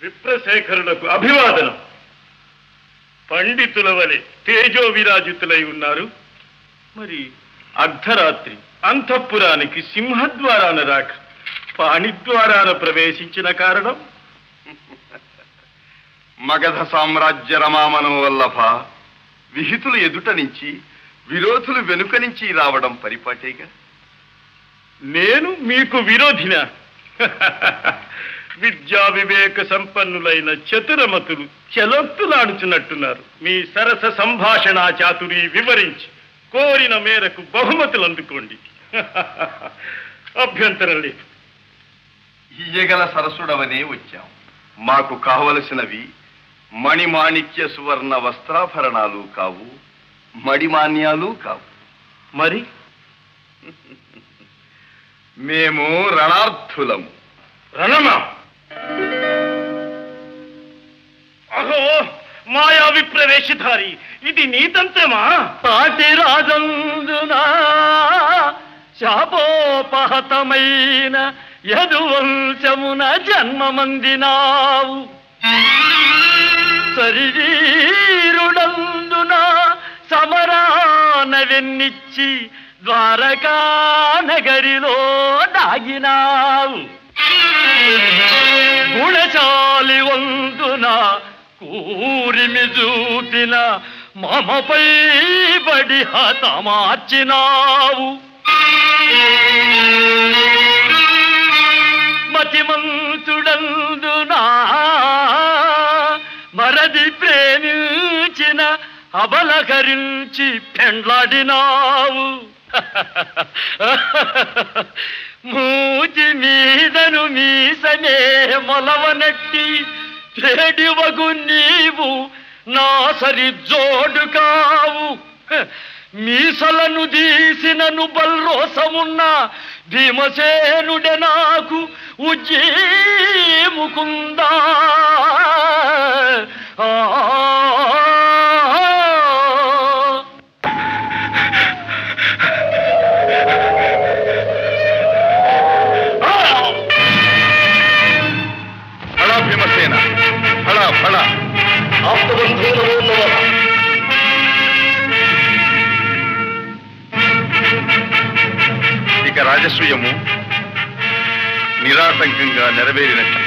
విప్రశేఖరులకు అభివాదనం పండితుల వలె తేజో విరాజితులై ఉన్నారు మరి అర్ధరాత్రి అంతఃపురానికి సింహద్వారాన రాక పాణిద్వారాన ప్రవేశించిన కారణం మగధ సామ్రాజ్య రమామనం వల్లభ విహితులు ఎదుట నుంచి విరోధులు వెనుక నుంచి రావడం పరిపాటేగా నేను మీకు విరోధిన విద్యా వివేక సంపన్నులైన చతురమతులు చలోక్తులాడుచున్నట్టున్నారు మీ సరస సంభాషణ చాతురి వివరించి కోరిన మేరకు బహుమతులు అందుకోండి అభ్యంతరం లేదు ఇయ్యగల సరసుడవనే వచ్చాం మాకు కావలసినవి మణిమాణిక్య సువర్ణ వస్త్రాభరణాలు కావు మడిమాన్యాలు కావు మరి మేము రణార్థులము రణమా అహో మాయా విప్రవేశధారి ఇది నీతంత్రమా పాటి రాజందున శాపోపహతమైన యదువంశమున జన్మమందినావు శరీరుడందున సమరాన వెన్నిచ్చి ద్వారకా నగరిలో దాగినావు గుణశాలి వందున కూరిమి చూపిన మమపై బడి హతమార్చినావు మతిమంతుడందునా మరది ప్రేమించిన అబలకరించి పెండ్లాడినావు మూతి మీదను మీసనే మొలవనట్టి చెడివగు నీవు నా సరి జోడు కావు హ, మీసలను తీసినను బల్రోసమున్న భీమసేనుడే నాకు ఉజ్జీముకుందా ఆ ఫళ భీమసేన ఫళ ఫళ ఇక రాజసూయము నిరాటంకంగా నెరవేరినట్టు